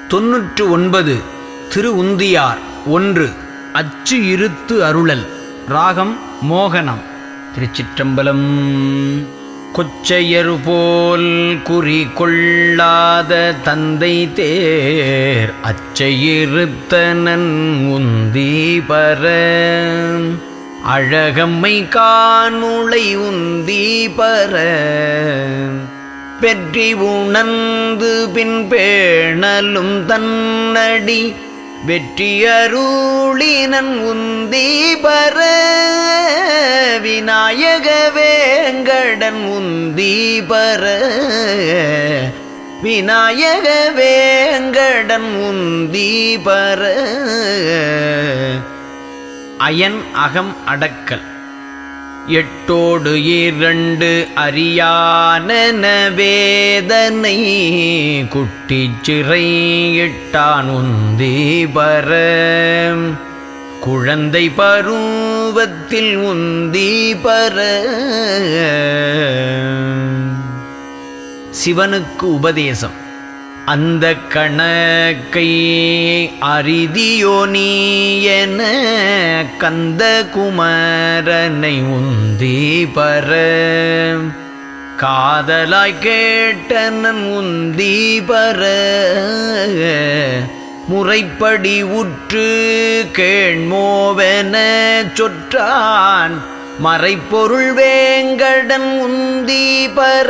தொன்னூற்று ஒன்பது திரு உந்தியார் ஒன்று அச்சு இருத்து அருளல் ராகம் மோகனம் திருச்சிற்றம்பலம் கொச்சையர் போல் குறி கொள்ளாத தந்தை தேர் அச்சையிருத்தனன் உந்தி பர அழகம்மை காணுளை உந்தி பர பெற்றி உணர்ந்து பின் பேணலும் தன்னடி வெற்றியருளினன் உந்தி பர விநாயக வேங்கடன் உந்தி பர விநாயக வேங்கடன் உந்தி பர அயன் அகம் அடக்கல் எட்டோடு இரண்டு அறியானன வேதனை குட்டிச் சிறை இட்டான் உந்தி பர குழந்தை பருவத்தில் உந்தி பர சிவனுக்கு உபதேசம் அந்த கணக்கை அரிதியோ நீ என கந்த குமரனை உந்தி பர காதலாய் கேட்டனன் உந்தி பர முறைப்படி உற்று கேண்மோவென சொற்றான் மறைப்பொருள் வேங்கடன் உந்தி பர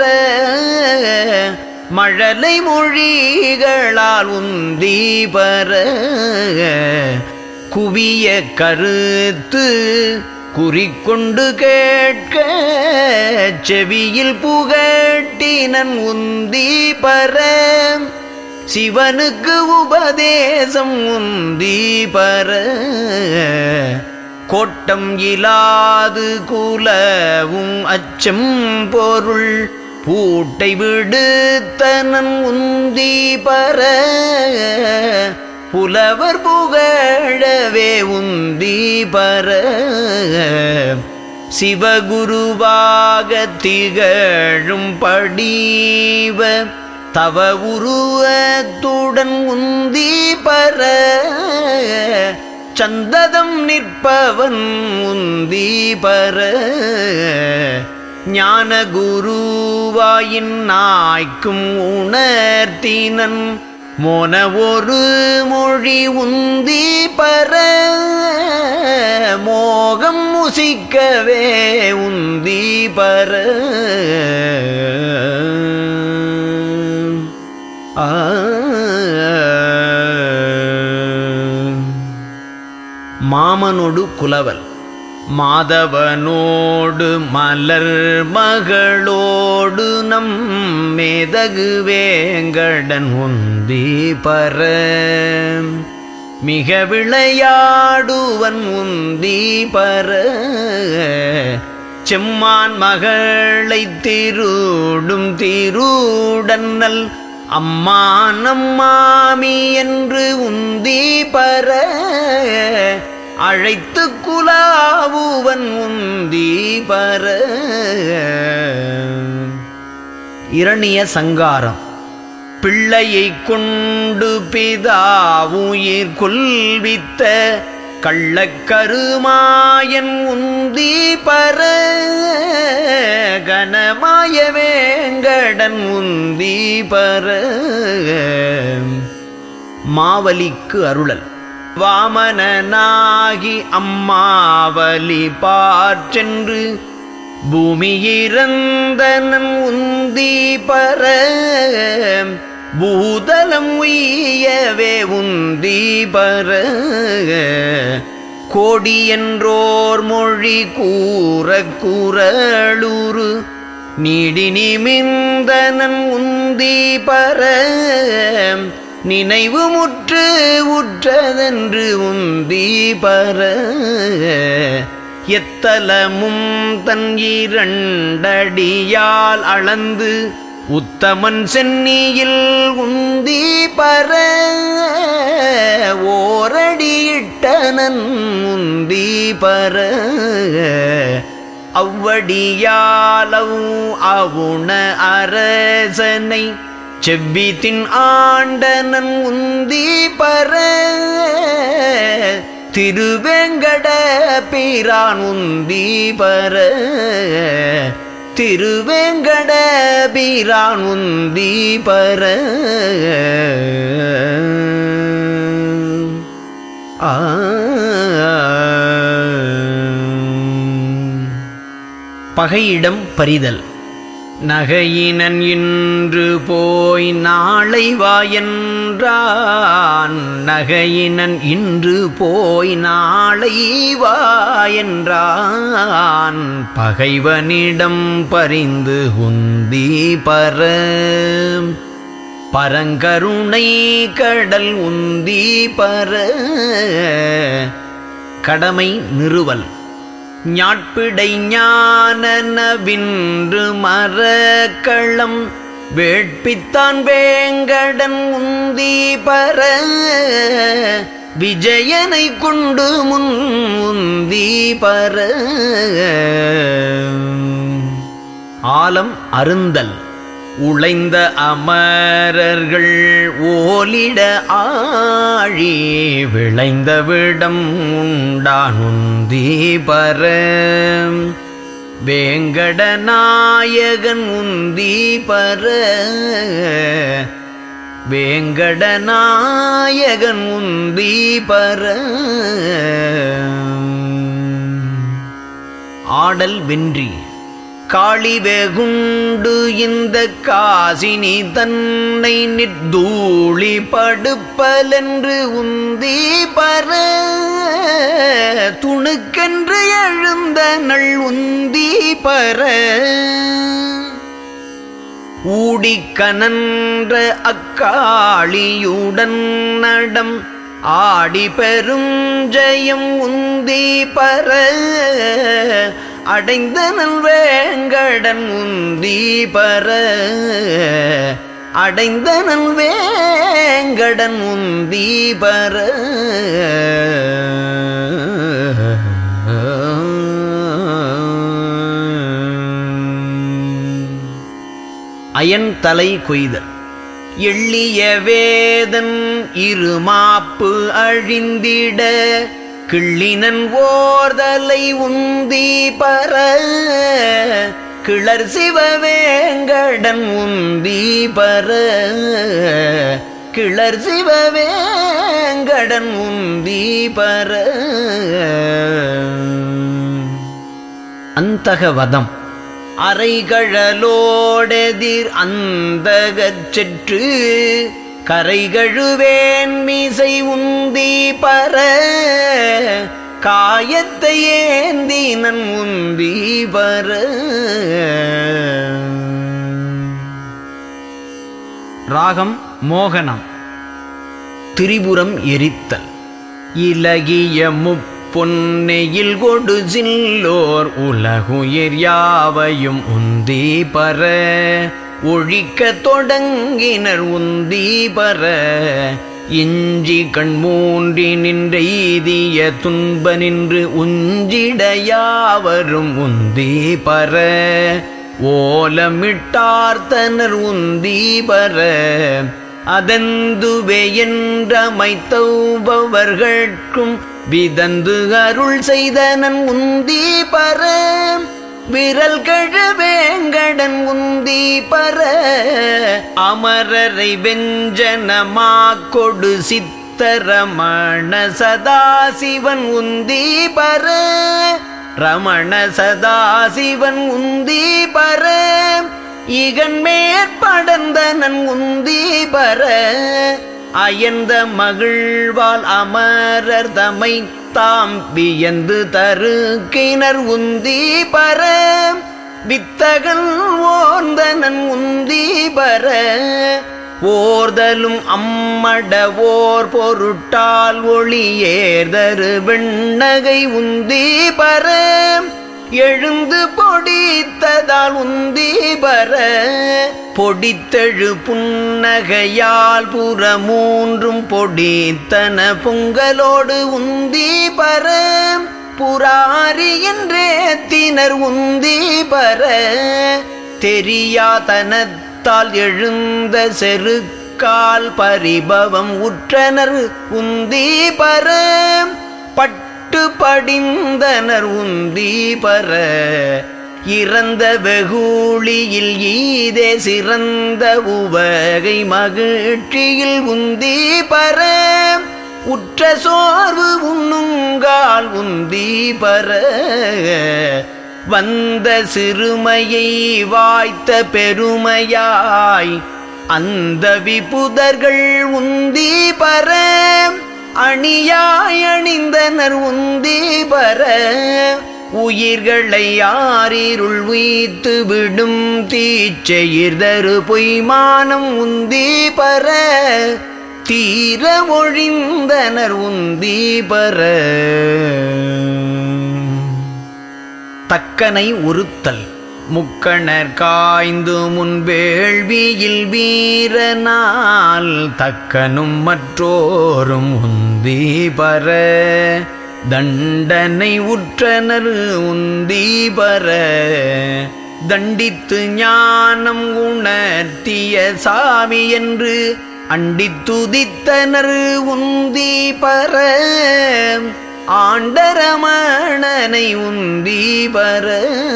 மழலை மொழிகளால் உந்தி பர குவிய கருத்து குறிக்கொண்டு கேட்க செவியில் புகட்டினன் உந்தி பர சிவனுக்கு உபதேசம் உந்தி பர கோட்டம் இலாது குலவும் அச்சம் பொருள் பூட்டை விடுத்தனன் உந்தி பர புலவர் புகழவே உந்தி பர சிவகுருவாக திகழும் படிவ தவ உருவத்துடன் உந்தி பர சந்ததம் நிற்பவன் உந்தி பர ஞான குருவாயின் நாய்க்கும் உணர்த்தினன் மோன ஒரு மொழி உந்தி பர மோகம் முசிக்கவே உந்தி பர ஆ மாமனொடு குலவல் மாதவனோடு மலர் மகளோடு நம் மேதகு வேங்கடன் உந்தி பர மிக விளையாடுவன் உந்தி பர செம்மான் மகளை திருடும் திருடன்னல் அம்மான் அம்மாமி என்று உந்தி பர அழைத்து குலாவுவன் உந்தி பர இரணிய சங்காரம் பிள்ளையை கொண்டு பிதாவுயிர் கொல்வித்த கள்ளக்கருமாயன் உந்தி பர கனமாய வேங்கடன் உந்தி பர மாவலிக்கு அருளல் வாமனாகி அம்மாவலி பாற்றென்று பூமியிறந்தனன் உந்தி பர பூதலம் உய்யவே உந்தி பர கோடி என்றோர் மொழி கூற குரளுரு நீடி நிமிந்தனன் உந்தி பர நினைவு முற்று உற்றதென்று உந்தி பர எத்தலமும் தன் இரண்டடியால் அளந்து உத்தமன் சென்னியில் உந்தி பர ஓரடியிட்டனன் உந்தி பர அவ்வடியாலவ் அவுண அரசனை செவ்வித்தின் ஆண்டனன் உந்தி பர திருவேங்கட பிரான் உந்தி பர திருவேங்கட பிரான் உந்தி பர ஆ பகையிடம் பறிதல் நகையினன் இன்று போய் நாளை வா என்றான் நகையினன் இன்று போய் நாளை வா என்றான் பகைவனிடம் பரிந்து உந்தி பர பரங்கருணை கடல் உந்தி பர கடமை நிறுவல் ஞாட்பிடை ஞானனவின்று மரக்களம் வேட்பித்தான் வேங்கடன் உந்தி பர விஜயனை கொண்டு முன் உந்தி பர ஆலம் அருந்தல் உழைந்த அமரர்கள் ஓலிட ஆழி விளைந்த விடம் உண்டானுந்தி பர வேங்கடநாயகன் உந்தி பர வேங்கடநாயகன் உந்தி பர ஆடல் வென்றி காளி வெகுண்டு இந்த காசினி தன்னை நிற்தூளி படுப்பலென்று உந்தி பர துணுக்கென்று எழுந்த நள் உந்தி பர ஊடிக்கனன்ற அக்காளியுடன் நடம் ஆடி பெரும் ஜெயம் உந்தி பர அடைந்தனல் வேங்கடன் உந்தி பர அடைந்தனல் வேங்கடன் உந்தி பர அயன் தலை கொய்தல் எள்ளிய வேதன் இருமாப்பு அழிந்திட கிள்ளினன் ஓர்தலை உந்தி பர கிளர் சிவவேங்கடன் உந்தி பர கிளர் சிவவேங்கடன் உந்தி பர அந்தகவதம் அரைகழலோடெதிர் அந்தகச் செற்று கரைகழுவேன் மீசை உந்தி பர காயத்தை ஏந்தினன் உந்தி பர ராகம் மோகனம் திரிபுரம் எரித்தல் இலகிய முப்பொன்னையில் கொடு சில்லோர் உலகுயிர் யாவையும் உந்தி பர ஒழிக்க தொடங்கினர் உந்தி பர இஞ்சி கண் மூன்றி நின்றெய்திய துன்ப நின்று உஞ்சிட யாவரும் உந்தி பர ஓலமிட்டார்த்தனர் உந்தி பர அதந்துவே என்றமைத்தவர்கட்கும் விதந்து அருள் செய்தனன் உந்தி பர விரல் கழவேங்கடன் உந்தி பர அமரரை வெஞ்சனமா கொடு சித்தரமண சதாசிவன் உந்தி பர ரமண சதாசிவன் உந்தி பர இகன் மேற்படந்தனன் உந்தி பர அயர்ந்த மகிழ்வால் அமரர் தமை தாம் வியந்து தருக்கினர் உந்தி பர வித்தகன் ஓர்ந்தனன் உந்தி பர ஓர்தலும் அம்மட ஓர் பொருட்டால் ஒளியேர்தரு வெண்ணகை உந்தி பர எழுந்து பொடித்ததால் உந்தி பர பொடித்தெழு புன்னகையால் புற மூன்றும் பொடித்தன பொங்கலோடு உந்தி பர புராரி என்றே தினர் உந்தி பர தெரியாதன பள்ளத்தால் எழுந்த செருக்கால் பரிபவம் உற்றனர் உந்தி பர பட்டு படிந்தனர் உந்தி பர இறந்த வெகுளியில் ஈதே சிறந்த உவகை மகிழ்ச்சியில் உந்தி பர உற்ற சோர்வு உண்ணுங்கால் உந்தி பர வந்த சிறுமையை வாய்த்த பெருமையாய் அந்த விபுதர்கள் உந்தி பர அணியாய் அணிந்தனர் உந்தி பர உயிர்களை யாரிருள் உய்த்து விடும் தீச்செயிர்தரு பொய்மானம் உந்தி பர தீர ஒழிந்தனர் உந்தி பர தக்கனை உறுத்தல் முக்கணர் காய்ந்து முன்வேள்வியில் வீரனால் தக்கனும் மற்றோரும் உந்தி பர தண்டனை உற்றனர் உந்தி பர தண்டித்து ஞானம் உணர்த்திய சாமி என்று அண்டித்துதித்தனர் உந்தி பர ஆண்டரமணனை உந்தி பர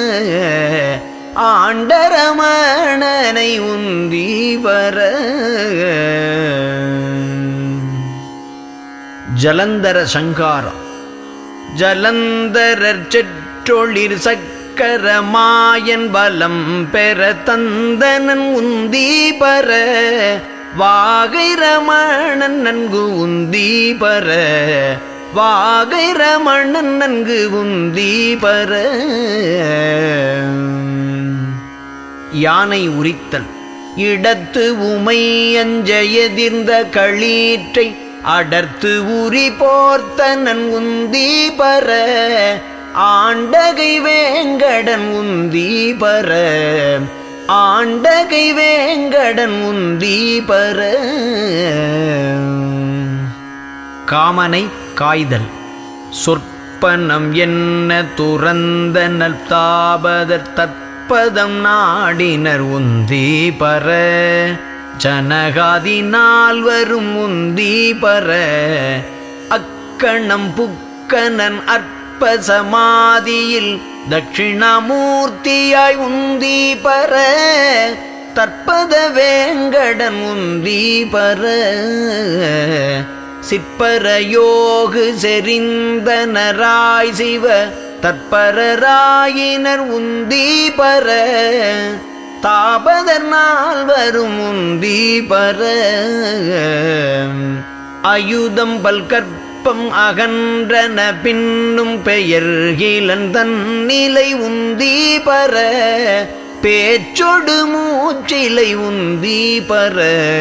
ஆண்டரமணனை உந்தி பர ஜலந்தர சங்காரம் ஜலந்தரர் செற்றொளிர் சக்கர மாயன் பலம் பெற தந்தனன் உந்தி பர வாகை ரமணன் நன்கு உந்தி பர வாகை ரமணன் நன்கு உந்தி பர யானை உரித்தல் இடத்து உமை அஞ்ச எதிர்ந்த களீற்றை அடர்த்து உரி போர்த்தனன் உந்தி பர ஆண்டகை வேங்கடன் உந்தி பர ஆண்டகை வேங்கடன் உந்தி பர காமனை காய்தல் சொற்பனம் என்ன துறந்த நல்தாபதர் தற்பதம் நாடினர் உந்தி பர ஜனகாதி நால்வரும் உந்தி பர அக்கணம் புக்கனன் அற்ப சமாதியில் தட்சிணாமூர்த்தியாய் உந்தி பர தற்பத வேங்கடன் உந்தி பர சிற்பர யோகு செறிந்தனராய் சிவ தற்பரராயினர் உந்தி பர தாபதர் நாள் வரும் உந்தி பர அயுதம் பல்கற்பம் அகன்றன பின்னும் பெயர் கீழன் தன்னிலை உந்தி பர பேச்சொடு மூச்சிலை உந்தி பர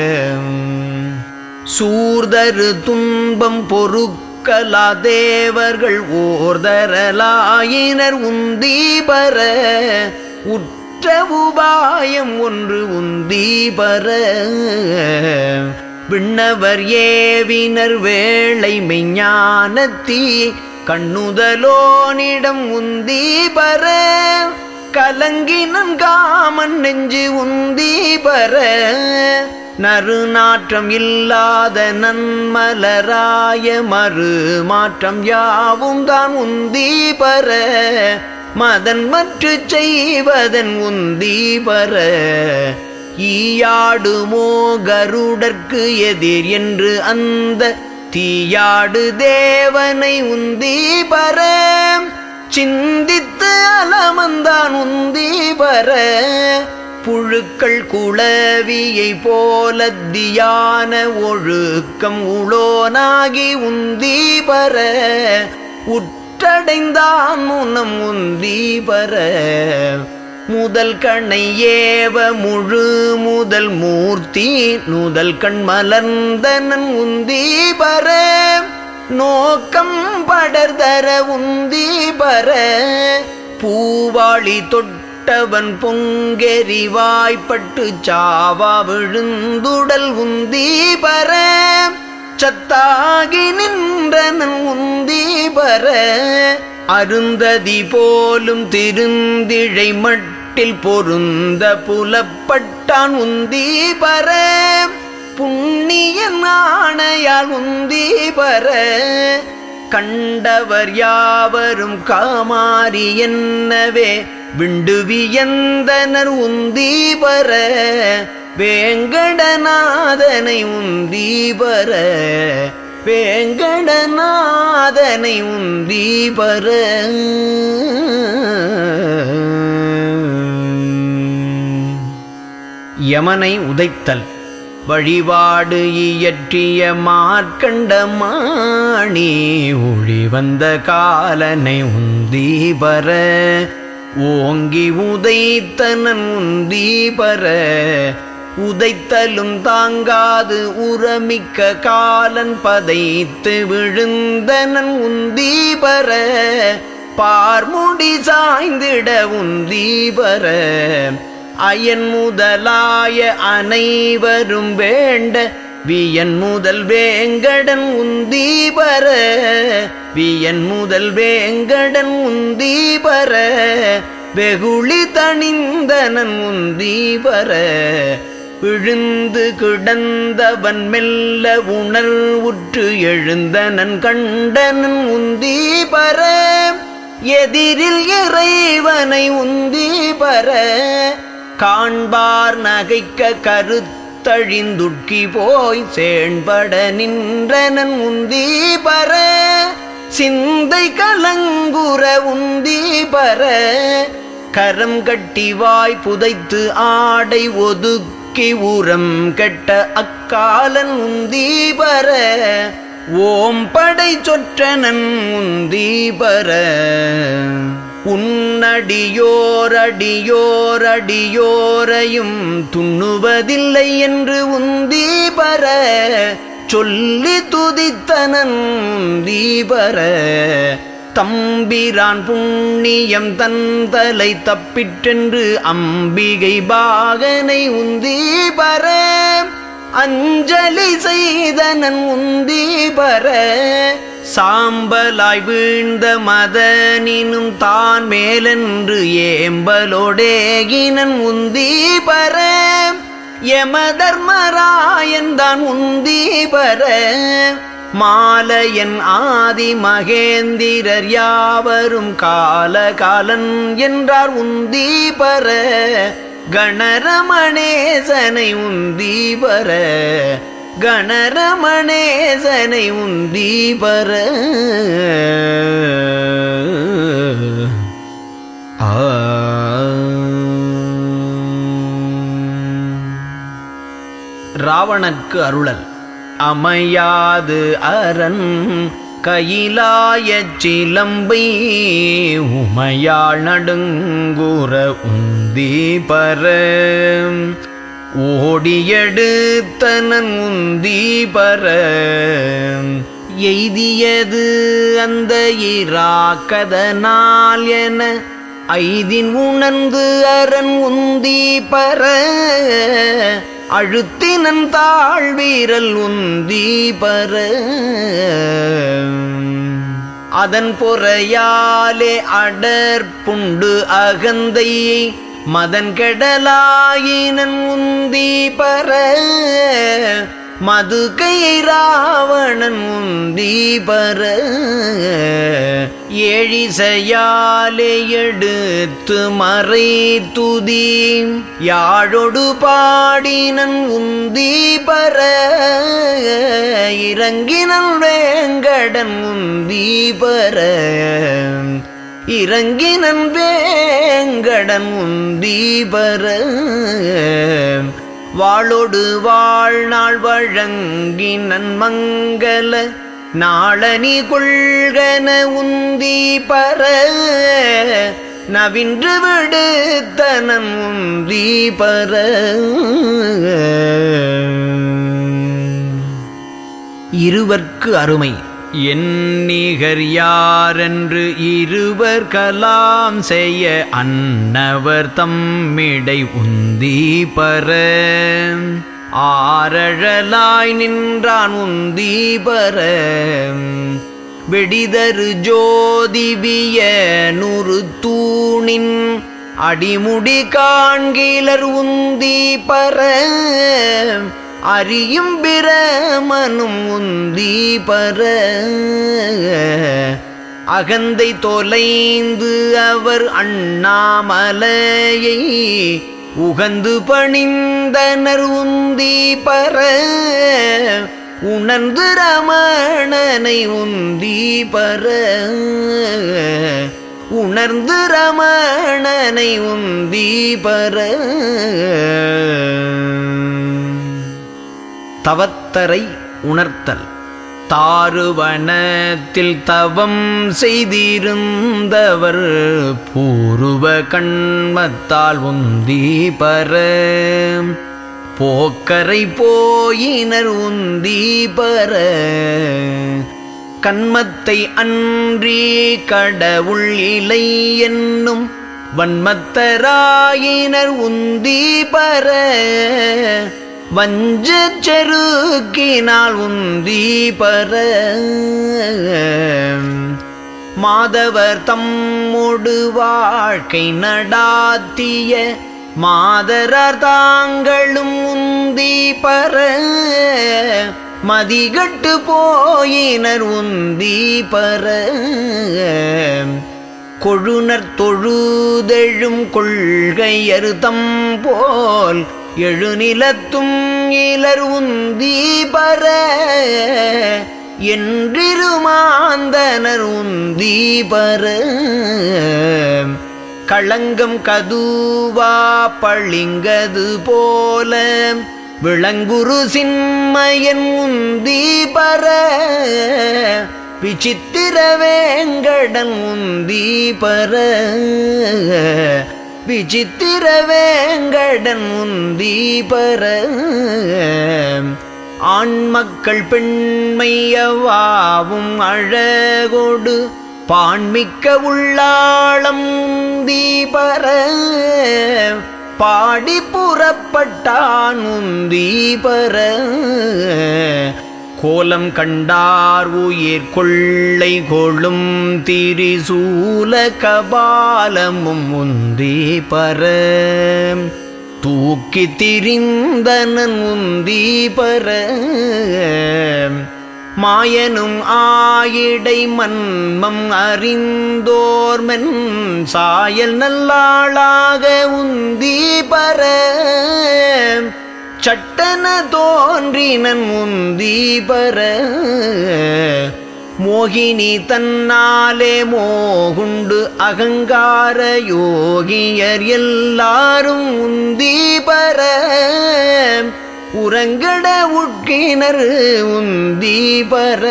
சூர்தரு துன்பம் பொறுக்கலா தேவர்கள் ஓர்தரலாயினர் உந்தி பர உற்ற உபாயம் ஒன்று உந்தி பர விண்ணவர் ஏவினர் வேளை மெஞ்ஞானத்தீ கண்ணுதலோனிடம் உந்தி பர கலங்கினன் காமன் நெஞ்சு உந்தி பர நறுநாற்றம் இல்லாத நன்மலராய மறு மாற்றம் யாவும் தான் உந்தி பர மதன் மற்று செய்வதன் உந்தி பர ஈயாடுமோ கருடற்கு எதிர் என்று அந்த தீயாடு தேவனை உந்தி பர சிந்தித்து அலமந்தான் உந்தி பர புழுக்கள் குளவியை போல தியான ஒழுக்கம் உளோனாகி உந்தி பர உற்றடைந்தான் முனம் உந்தி பர முதல் கண்ணை ஏவ முழு முதல் மூர்த்தி நுதல் கண் மலர்ந்தனன் உந்தி பர நோக்கம் படர்தர உந்தி பர பூவாளி தொட்டவன் பொங்கெரி வாய்ப்பட்டு சாவா விழுந்துடல் உந்தி பர சத்தாகி நின்றனன் உந்தி பர அருந்ததி போலும் திருந்திழை மட்டில் நாட்டில் பொருந்த புலப்பட்டான் உந்தி பர புண்ணிய நாணையால் உந்தி பர கண்டவர் யாவரும் காமாரி என்னவே விண்டுவியந்தனர் உந்தி பர வேங்கடநாதனை உந்தி பர வேங்கடநாதனை உந்தி பர யமனை உதைத்தல் வழிபாடு இயற்றிய மார்க்கண்டமாணி ஒளி வந்த காலனை உந்தி பர ஓங்கி உதைத்தனன் உந்தி பர உதைத்தலும் தாங்காது உரமிக்க காலன் பதைத்து விழுந்தனன் உந்தி பர பார்முடி சாய்ந்திட உந்தி பர அயன் முதலாய அனைவரும் வேண்ட வியன் முதல் வேங்கடன் உந்தி பர வியன் முதல் வேங்கடன் உந்தி பர வெகுளி தணிந்தனன் உந்தி பர விழுந்து கிடந்தவன் மெல்ல உணர்வுற்று எழுந்தனன் கண்டனன் உந்தி பர எதிரில் இறைவனை உந்தி பர காண்பார் நகைக்க கருத்தழிந்துட்கி போய் சேண்பட நின்றனன் உந்தி பர சிந்தை கலங்குற உந்தி பர கரம் கட்டி வாய் புதைத்து ஆடை ஒதுக்கி உரம் கெட்ட அக்காலன் உந்தி பர ஓம் படை சொற்றனன் உந்தி பர உன்னடியோரடியோரடியோரையும் துண்ணுவதில்லை என்று உந்தி பர சொல்லி துதித்தனன் உந்தி பர தம்பிரான் புண்ணியம் தந்தலை தப்பிற்றென்று அம்பிகை பாகனை உந்தி பர அஞ்சலி செய்தனன் உந்தி பர சாம்பலாய் வீழ்ந்த மதனினும் தான் மேலென்று ஏம்பலோடேகினன் உந்தி பர யம தர்மராயன் தான் உந்தி பர மாலையன் ஆதி மகேந்திரர் யாவரும் காலகாலன் என்றார் உந்தி பர கணரமணேசனை உந்தி பர கணரமணேசனை உந்தி பர ஆ ராவணர்க்கு அருளல் அமையாது அரண் கையிலாயச் சிலம்பை உமையாள் நடுங்குற உந்தி பர ஓடியெடுத்தனன் உந்தி பர எய்தியது அந்த இராக்கதனால் என ஐதின் உணர்ந்து அரண் உந்தி பர அழுத்தினன் தாழ்வீரல் உந்தி பர அதன் பொறையாலே அடற்புண்டு அகந்தையை மதன் கெடலாயினன் உந்தி பர மதுகை ராவணன் உந்தி பர ஏழிசையாலே எடுத்து மறை துதி யாழொடு பாடினன் உந்தி பர இறங்கினன் வேங்கடன் உந்தி பர இறங்கினன் வேங்கடன் உந்தி பர வாளொடு வாழ்நாள் வழங்கினன் மங்கள நாளனி கொள்கன உந்தி பர நவின்று விடுத்தனன் உந்தி பர இருவர்க்கு அருமை எந்நிகர் யாரென்று இருவர் கலாம் செய்ய அன்னவர் தம்மிடை உந்தி பர ஆரழலாய் நின்றான் உந்தி பர வெடிதரு ஜோதிபிய நுறு தூணின் அடிமுடி காண்கிலர் உந்தி பர அறியும் பிரமனும் உந்தி பர அகந்தை தொலைந்து அவர் அண்ணாமலையை உகந்து பணிந்தனர் உந்தி பர உணர்ந்து ரமணனை உந்தி பர உணர்ந்து ரமணனை உந்தி பர தவத்தரை உணர்த்தல் தாருவனத்தில் தவம் செய்திருந்தவர் பூர்வ கண்மத்தால் உந்தி பர போக்கரை போயினர் உந்தி பர கண்மத்தை அன்றி கடவுள் இலை என்னும் வன்மத்தராயினர் உந்தி பர வஞ்சச் செருக்கினால் உந்தி பர மாதவர் தம்மொடு வாழ்க்கை நடாத்திய மாதரார் தாங்களும் உந்தி பர மதிகட்டு போயினர் உந்தி பர கொழுனர் தொழுதெழும் கொள்கையருதம் போல் எழுநிலத்தும் இலர் உந்தி பர என்றிருமாந்தனர் உந்தி பர களங்கம் கதுவா பளிங்கது போல விளங்குரு சின்மயன் உந்தி பர விசித்திர வேங்கடன் உந்தி பர விசித்திர வேங்கடன் உந்தி பர ஆண் மக்கள் பெண்மையவாவும் அழகோடு பாண்மிக்க உள்ளாளம் உந்தி பர பாடி புறப்பட்டான் உந்தி பர கோலம் கண்டார் உயிர் கொள்ளை கொள்ளும் திரிசூல கபாலமும் உந்தி பர தூக்கி திரிந்தனன் உந்தி பர மாயனும் ஆயிடை மன்மம் அறிந்தோர்மென் சாயல் நல்லாளாக உந்தி பர சட்டன தோன்றினன் உந்தி பர மோகினி தன்னாலே மோகுண்டு அகங்கார யோகியர் எல்லாரும் உந்தி பர உறங்கட உட்கினர் உந்தி பர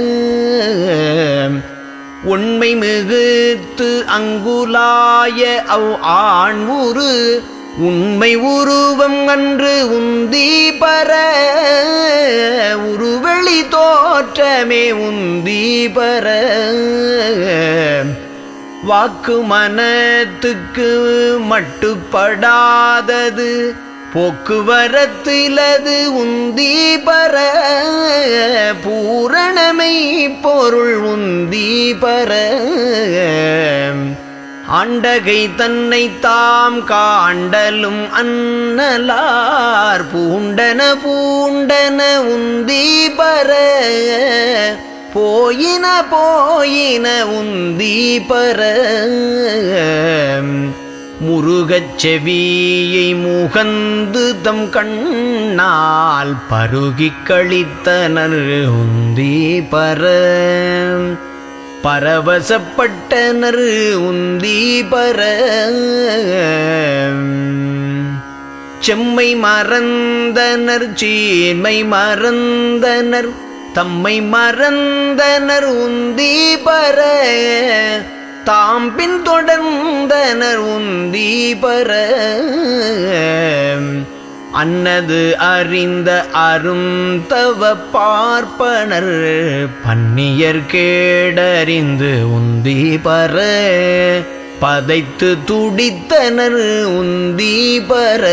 உண்மை மிகுத்து அங்குலாய அவ் ஆண் உரு உண்மை உருவம் அன்று உந்தி பர உருவெளி தோற்றமே உந்தி பர வாக்கு மனத்துக்கு மட்டுப்படாதது போக்குவரத்திலது உந்தி பர பூரணமை பொருள் உந்தி பர ஆண்டகை தன்னை தாம் காண்டலும் அன்னலார் பூண்டன பூண்டன உந்தி பர போயின போயின உந்தி பர முருகச் செவியை முகந்து தம் கண்ணால் பருகிக் கழித்தனர் உந்தி பர பரவசப்பட்டனர் உந்தி பர செம்மை மறந்தனர் சீன்மை மறந்தனர் தம்மை மறந்தனர் உந்தி பர தாம் பின் தொடர்ந்தனர் உந்தி பர அன்னது அறிந்த அருந்தவ பார்ப்பனர் பன்னியர் கேடறிந்து உந்தி பர பதைத்து துடித்தனர் உந்தி பர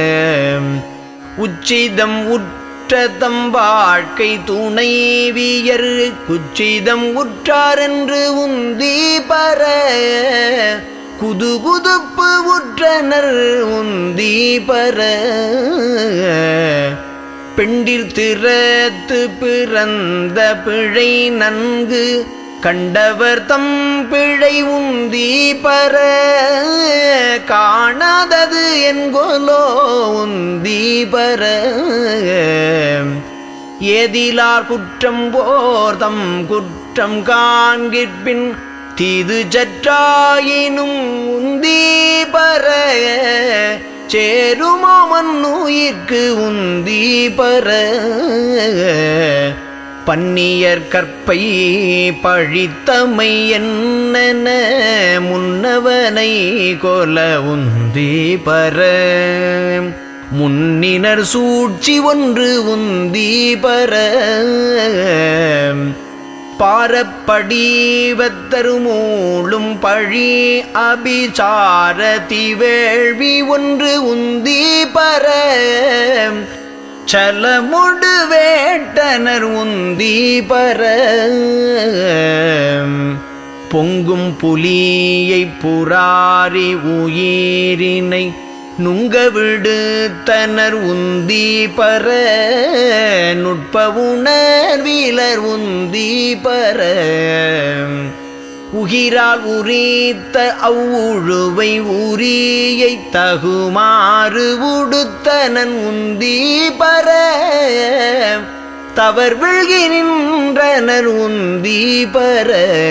உச்சிதம் உற்ற தம் வாழ்க்கை துணைவியர் குச்சிதம் உற்றாரென்று உந்தி பர குதுகுதுப்பு உற்றனர் உந்தி பர பெண்டிர் திறத்து பிறந்த பிழை நன்கு கண்டவர் தம் பிழை உந்தி பர காணாதது என்கொலோ உந்தி பர ஏதிலார் குற்றம் போர்தம் குற்றம் காண்கிற்பின் தீது சற்றாயினும் உந்தி பர சேருமாமன் உயிர்க்கு உந்தி பர பன்னியர் கற்பை பழித்தமை என்ன முன்னவனை கொல உந்தி பர முன்னினர் சூழ்ச்சி ஒன்று உந்தி பர பாரப்படிவத்தருமூளும் பழி அபிசாரதி வேள்வி ஒன்று உந்தி பர சலமுடு வேட்டனர் உந்தி பர பொங்கும் புலியை புராரி உயிரினை நுங்க விடுத்தனர் உந்தி பர நுட்ப உணர்வீலர் உந்தி பர உகிரால் உரித்த அவ்வுழுவை உரியை தகுமாறு உடுத்தனன் உந்தி பர தவர் விழ்கி நின்றனர் உந்தி பர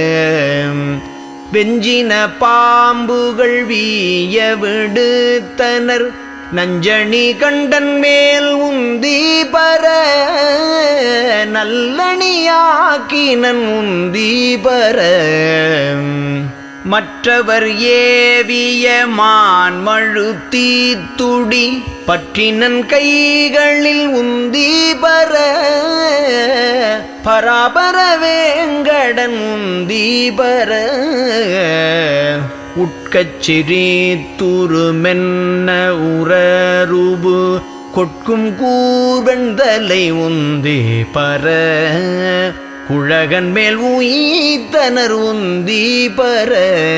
வெஞ்சின பாம்புகள் வீய விடுத்தனர் நஞ்சணி கண்டன் மேல் உந்தி பர நல்லணியாக்கினன் உந்தி பர மற்றவர் ஏவிய மான்மழு தீத்துடி பற்றினன் கைகளில் உந்தி பர பராபர வேங்கடன் உந்தி பர உட்கச்சிறி துருமென்ன உரருபு கொட்கும் கூர்வெண்தலை உந்தி பர குழகன் மேல் உயித்தனர் உந்தி பர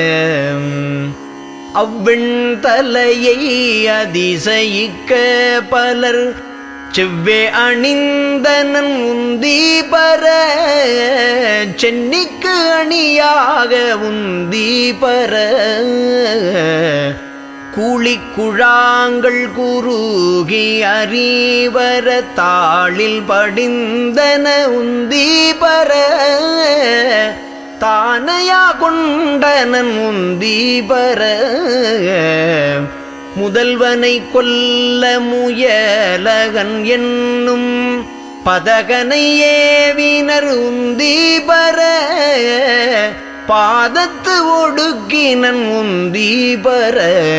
அவ்வெண் தலையை அதிசயிக்க பலர் செவ்வே அணிந்தனன் உந்தி பர சென்னிக்கு அணியாக உந்தி பர கூழிக்குழாங்கள் குறுகி அறிவர தாளில் படிந்தன உந்தி பர தானையா கொண்டனன் உந்தி பர முதல்வனை கொல்ல முயலகன் என்னும் பதகனை ஏவினர் உந்தி பர பாதத்து ஒடுக்கினன் உந்தி பர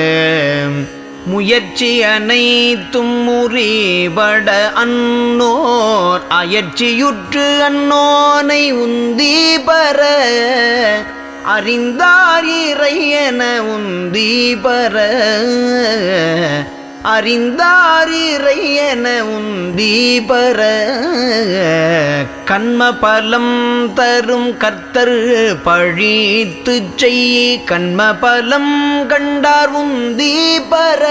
முயற்சி அனைத்தும் முறிபட அன்னோர் அயற்சியுற்று அன்னோனை உந்தி பர அறிந்தார் இறை என உந்தி பர அறிந்தார் இறை என உந்தி பர கண்ம பலம் தரும் கர்த்தர் பழித்து செய் கண்ம பலம் கண்டார் உந்தி பர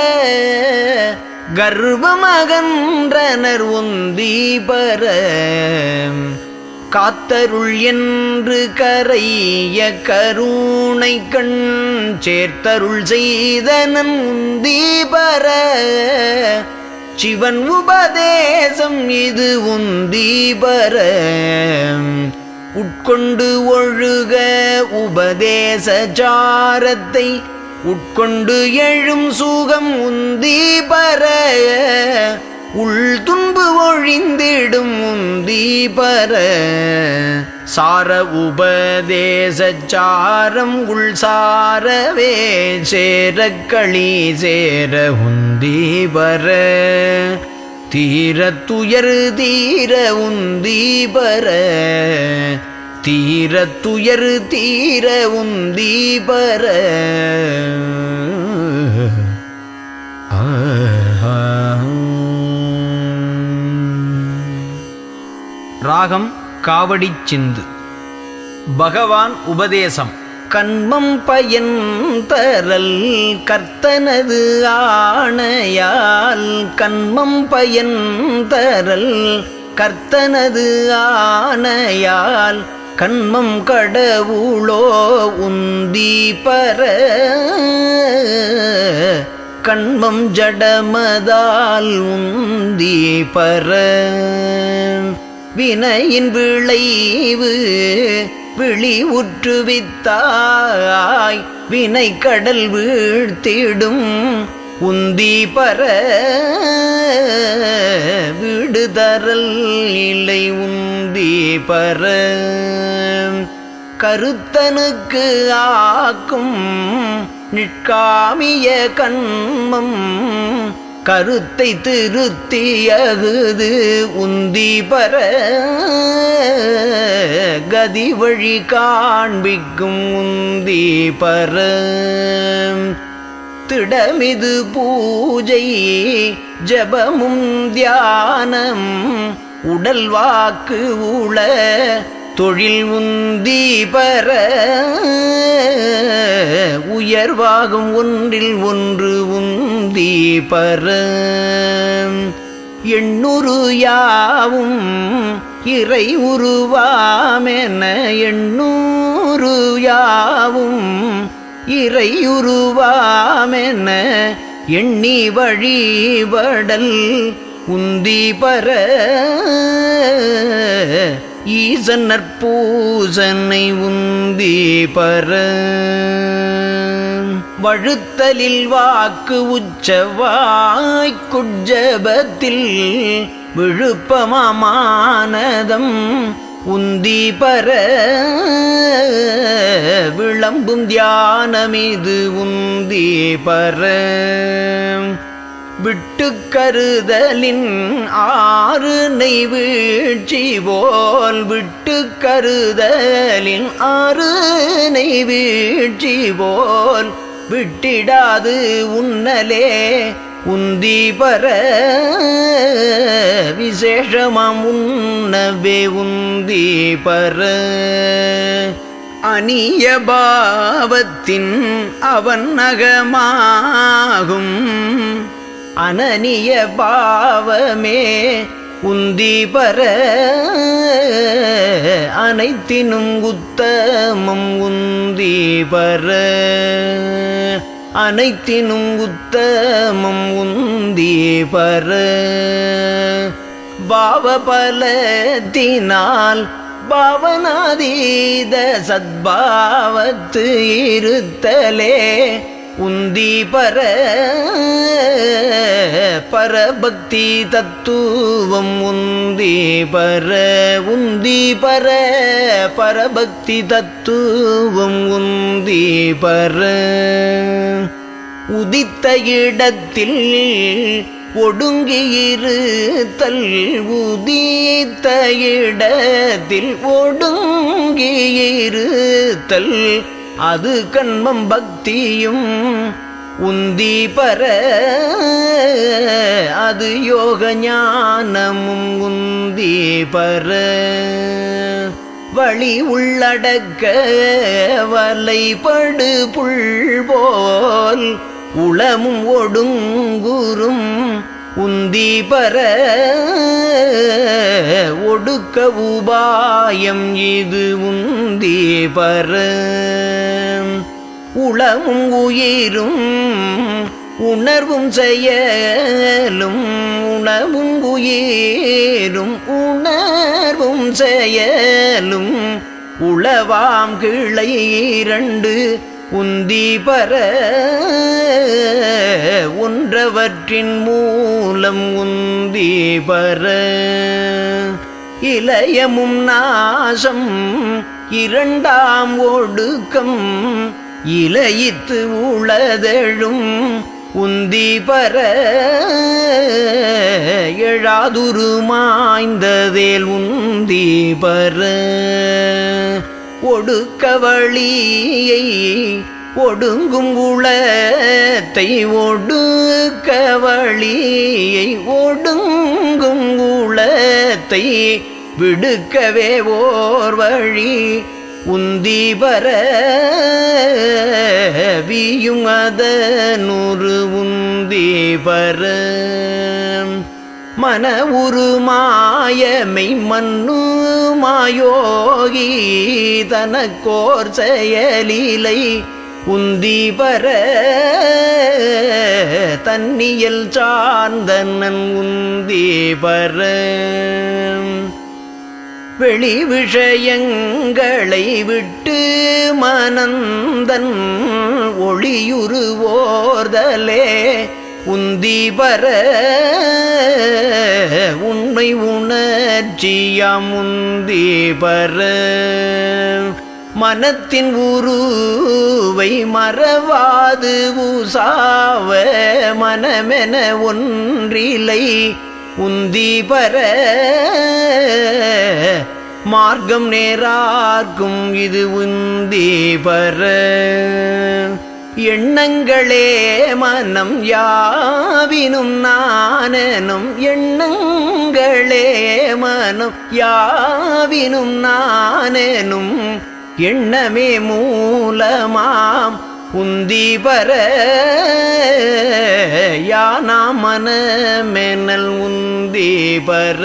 கர்வமகன்றனர் உந்தி பர காத்தருள் என்று கரைய கருணை கண் சேர்த்தருள் செய்தனன் உந்தி பர சிவன் உபதேசம் இது உந்தி பர உட்கொண்டு ஒழுக உபதேச சாரத்தை உட்கொண்டு எழும் சுகம் உந்தி பர உள் துன்பு ஒழிந்திடும் உந்தி பர சார உபதேச சாரம் உள் சாரவே சேர களி சேர உந்தி பர தீர துயர் தீர உந்தி பர தீர துயர் தீர உந்தி பர ராகம் காவடிச் சிந்து பகவான் உபதேசம் கண்மம் பயன் தரல் கர்த்தனது ஆணையால் கண்மம் பயன் தரல் கர்த்தனது ஆணையால் கண்மம் கடவுளோ உந்தி பர கண்மம் ஜடமதால் உந்தி பர வினையின் விளைவு விழி உற்றுவித்தாய் வினை கடல் வீழ்த்திடும் உந்தி பர விடுதரல் இலை உந்தி பர கருத்தனுக்கு ஆக்கும் நிற்காமிய கண்மம் கருத்தை திருத்தியகுது உந்தி பர கதி வழி காண்பிக்கும் உந்தி பர திடமிது பூஜை ஜபமும் தியானம் உடல் வாக்கு உள தொழில் உந்தி பர உயர்வாகும் ஒன்றில் ஒன்று உந்தி பர எண்ணூறு யாவும் இறை உருவாமென எண்ணூறு யாவும் இறை உருவாமென எண்ணி வழிபடல் உந்தி பர ஈசன் நற்பூசனை உந்தி பர வழுத்தலில் வாக்கு உச்சவாய்க்குஜபத்தில் விழுப்பமானதம் உந்தி பர விளம்பும் தியானமிது உந்தி பர விட்டு கருதலின் ஆறு நெய் வீழ்ச்சி போல் விட்டு கருதலின் ஆறு நெய் வீழ்ச்சி போல் விட்டிடாது உன்னலே உந்தி பர விசேஷமாம் உன்னவே உந்தி பர அந்நிய பாவத்தின் அவன் நகமாகும் அனனிய பாவமே உந்தி பர அனைத்தினும் உத்தமம் உந்தி பர அனைத்தினும் உத்தமம் உந்தி பர பாவபலத்தினால் பாவனாதீத சத்பாவத்து இருத்தலே உந்தி பர பரபக்தி தத்துவம் உந்தி பர உந்தி பர பரபக்தி தத்துவம் உந்தி பர உதித்த இடத்தில் ஒடுங்கியிருத்தல் உதித்த இடத்தில் ஒடுங்கியிருத்தல் அது கண்மம் பக்தியும் உந்தி பர அது யோக ஞானமும் உந்தி பர வழி உள்ளடக்க வலைப்படு புல் போல் உளமும் ஒடுங்குறும் உந்தி பர ஒடுக்க உபாயம் இது உந்தி பர உளமும் உயிரும் உணர்வும் செயலும் உணவும் உயிரும் உணர்வும் செயலும் உளவாம் கிளை இரண்டு உந்தி பர ஒன்றவற்றின் மூலம் உந்தி பர இளையமும் நாசம் இரண்டாம் ஒடுக்கம் இலையித்து உளதெழும் உந்தி பர எழாதுரு மாய்ந்ததேல் உந்தி பர ஒடுக்க வழியை ஒடுங்கும் உளத்தை ஒடுக்க வழியை ஒடுங்கும் உளத்தை விடுக்கவே ஓர் வழி உந்தி பர வியும் அதனூறு உந்தி பர மன உருமாயமை மண்ணு மாயோகி தனக்கோர் செயலிலை உந்தி பர தன்னியல் சார்ந்தனன் உந்தி பர வெளி விஷயங்களை விட்டு மனந்தன் ஒளியுருவோர்தலே உந்தி பர உண்மை உணர்ச்சியாம் உந்தி பர மனத்தின் உருவை மறவாது உசாவ மனமென ஒன்றிலை உந்தி பர மார்க்கம் நேரார்க்கும் இது உந்தி பர எண்ணங்களே மனம் யாவினும் நானனும் எண்ணங்களே மனம் யாவினும் நானனும் எண்ணமே மூலமாம் உந்தி பர யானா மனமெனல் உந்தி பர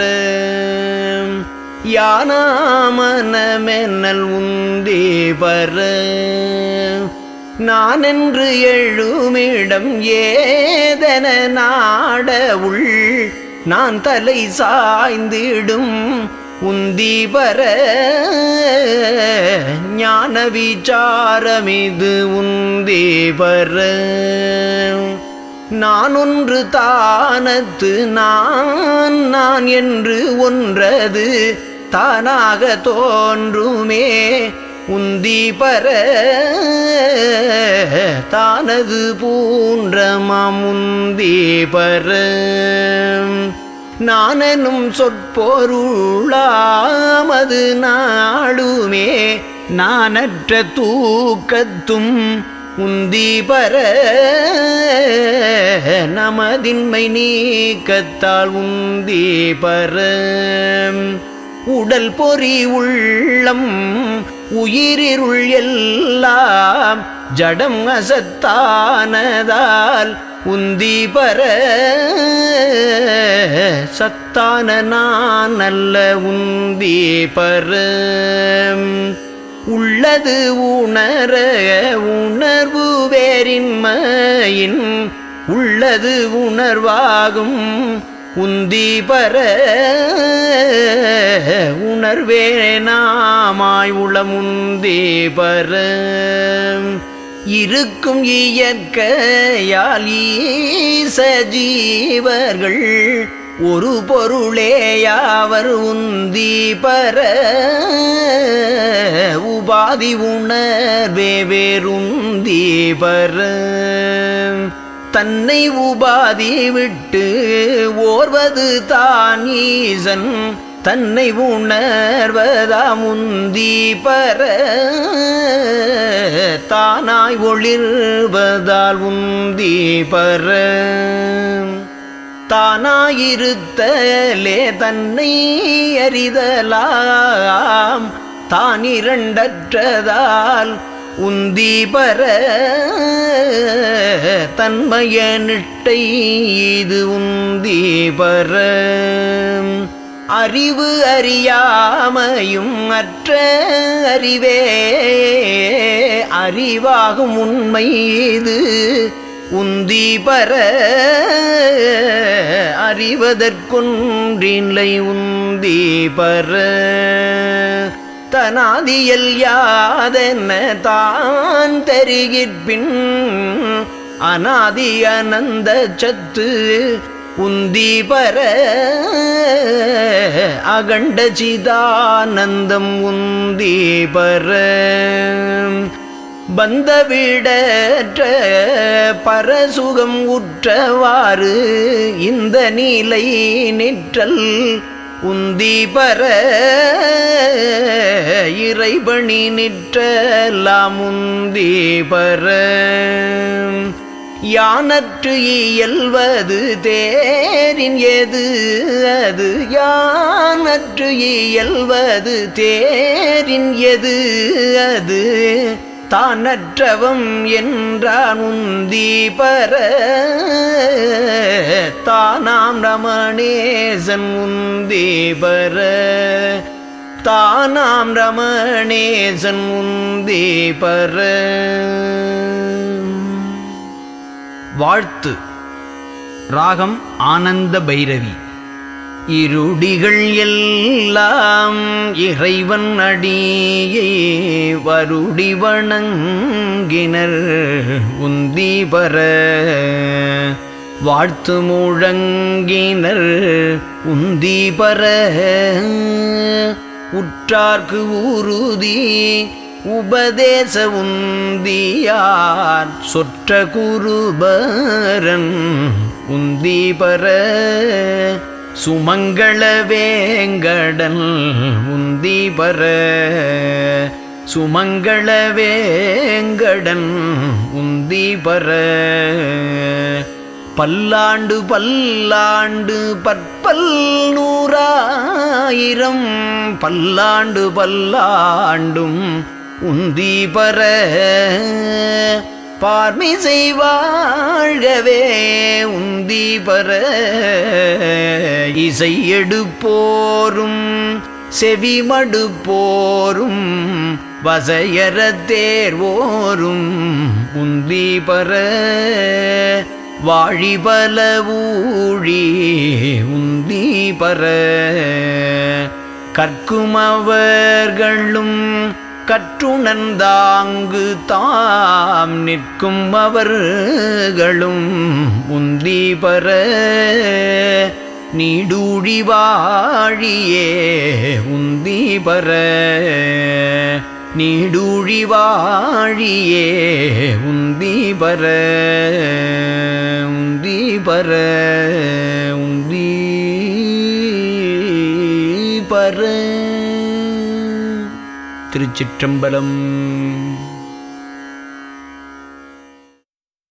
யானா மனமெனல் உந்தி பர நான் என்று எழுமிடம் ஏதன நாட உள் நான் தலை சாய்ந்திடும் உந்தி பர ஞான விசாரமிது உந்தி பர நான் ஒன்று தானத்து நான் நான் என்று ஒன்றது தானாக தோன்றுமே உந்தி பர தானது பூன்றமாம் உந்தி பர நானனும் சொற்பொருளாமது நாடுமே நானற்ற தூக்கத்தும் உந்தி பர நமதின்மை நீக்கத்தால் உந்தி பர உடல் பொறி உள்ளம் உயிரிருள் எல்லாம் ஜடம் அசத்தானதால் உந்தி பர சத்தான நான் நல்ல உந்தி பர உள்ளது உணர உணர்வு வேறின்மையின் உள்ளது உணர்வாகும் உந்தி பர உணர்வே நாமாய் உளமுந்தி பர இருக்கும் இயற்கையால் ஈச ஜீவர்கள் ஒரு பொருளேயாவர் உந்தி பர உபாதி உணர்வே வேறுந்தி பர தன்னை உபாதி விட்டு ஓர்வது தான் ஈசன் தன்னை உணர்வதாம் உந்தி பர தானாய் ஒளிர்வதால் உந்தி பர தானாயிருத்தலே தன்னை அறிதலாம் தான் இரண்டற்றதால் உந்தி பர தன்மய நிட்டை இது உந்தி பர அறிவு அறியாமையும் அற்ற அறிவே அறிவாகும் உண்மை இது உந்தி பர அறிவதற்கொன்றில்லை உந்தி பர தனாதியல் யாதென்ன தான் தெரிகிற்பின் அனாதி அனந்த சத்து உந்தி பர அகண்ட சிதானந்தம் உந்தி பர பந்த விடற்ற பரசுகம் உற்றவாறு இந்த நீலை நிற்றல் உந்தி பர இறைபணி நிற்றலாம் உந்தி பர யானற்று இயல்வது தேரின் எது அது யானற்று இயல்வது தேரின் எது அது தானற்றவம் என்றான் உந்தி பர தானாம் ரமணேசன் உந்தி பர தானாம் ரமணேசன் உந்தி பர வாழ்த்து ராகம் ஆனந்த பைரவி இருடிகள் எல்லாம் இறைவன் அடியை வருடி வணங்கினர் உந்தி பர வாழ்த்து முழங்கினர் உந்தி பர உற்றார்க்கு உறுதி உபதேச உந்தியார் சொற்ற குருபரன் உந்தி பர சுமங்கள வேங்கடன் உந்தி பர சுமங்கள வேங்கடன் உந்தி பர பல்லாண்டு பல்லாண்டு பற்பல் நூறாயிரம் பல்லாண்டு பல்லாண்டும் உந்தி பர பார்மிசை வாழ்கவே உந்தி பர இசை எடுப்போரும் செவிமடுப்போரும் வசையற தேர்வோரும் உந்தி பர வாழிபல ஊழி உந்தி பர கற்குமவர்களும் கற்றுணர்ந்தாங்கு தாம் நிற்கும் அவர்களும் உந்தி பர நீடூழி வாழியே உந்தி பர நீடூழி வாழியே உந்தி பர உந்தி பர உந்தி பர திருச்சிற்றம்பலம்